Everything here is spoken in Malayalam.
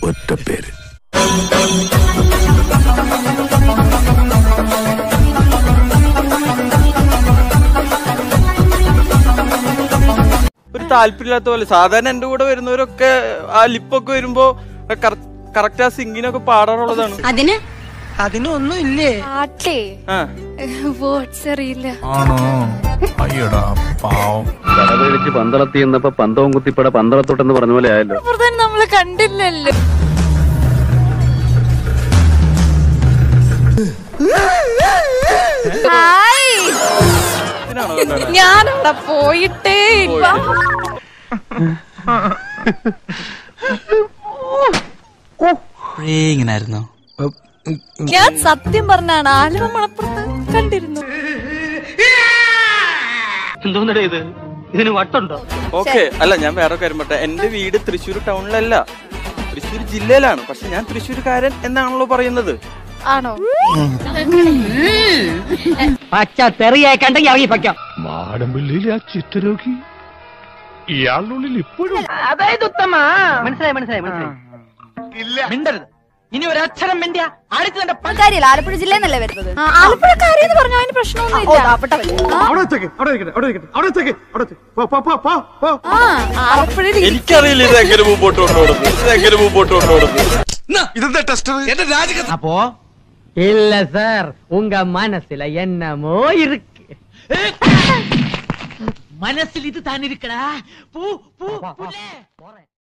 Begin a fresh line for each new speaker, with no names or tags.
ഒറ്റ പേര്
ഒരു താല്പര്യമില്ലാത്ത പോലെ സാധാരണ എന്റെ കൂടെ വരുന്നവരൊക്കെ ആ ലിപ്പൊക്കെ വരുമ്പോ കറക്റ്റ് ആ സിംഗിനൊക്കെ പാടാറുള്ളതാണ്
അതിന്
അതിനൊന്നും ഇല്ലേ
പാട്ടേ
ആ
വേർഡ്സ് അറിയില്ല
ആണോ അയ്യടാ പാവം
കടവേടിച്ച് പന്തളത്തി എന്നപ്പോ പന്തവും കുത്തിപ്പട പന്തളത്തോട്ടെന്ന് പറഞ്ഞ പോലെ ആയല്ലോ
പ്രധാനം നമ്മള് കണ്ടില്ലല്ലോ ഹായ്
ഇതിനാണോ കണ്ടത്?
ഞാനവിടെ പോയിട്ടേ ഇല്ല
ഇങ്ങനായിരുന്നോ
ഞാൻ സത്യം പറഞ്ഞാണ് ആലുവ മണപ്പുറത്ത് കണ്ടിരുന്നു
എന്തോന്നടേ ഇത് ഇതിന് വട്ടുണ്ടോ
ഓക്കെ അല്ല ഞാൻ വേറെ കാര്യം പറട്ടെ എന്റെ വീട് തൃശ്ശൂർ ടൗണിലല്ല തൃശ്ശൂർ ജില്ലയിലാണ് പക്ഷെ ഞാൻ തൃശ്ശൂർക്കാരൻ എന്നാണല്ലോ പറയുന്നത്
ആണോ
പച്ച തെറിയായി കണ്ടെങ്കിൽ ഇറങ്ങി പയ്ക്കാം
മാടമ്പിള്ളിയിലെ ആ ചിത്തരോഗി ഇയാളുള്ളിൽ ഇപ്പോഴും
അതായത് ഉത്തമ മനസ്സിലായി മനസ്സിലായി മനസ്സിലായി മിണ്ടരുത് ഇനി ഒരു അക്ഷരം മിണ്ടിയ അടിച്ചു തന്റെ
കാര്യല്ല ആലപ്പുഴ ജില്ലയെന്നല്ലേ വരുന്നത് ആലപ്പുഴക്കാരി എന്ന് പറഞ്ഞാൽ അതിന് പ്രശ്നമൊന്നുമില്ല
അവിടെ വെച്ചേക്ക് അവിടെ ഇരിക്കട്ടെ അവിടെ ഇരിക്കട്ടെ അവിടെ വെച്ചേക്ക് അവിടെ വെച്ചേക്ക്. പോ പോ പോ പോ പോ
ആ ആലപ്പുഴയിൽ
എനിക്കറിയില്ല ഇത് എങ്ങനെ മുമ്പോട്ട് കൊണ്ടുപോകുന്നത് ഇത് എങ്ങനെ മുമ്പോട്ട് കൊണ്ടുപോകുന്നത്
ഇതെന്താ ടെസ്റ്റർ എന്റെ രാജകഥ
അപ്പോ ഇല്ല സാർ ഉങ്ക മനസ്സില എന്നമോ ഇருக்கு മനസ്സിൽ ഇത് താനിരിക്കടാ പൂ പൂ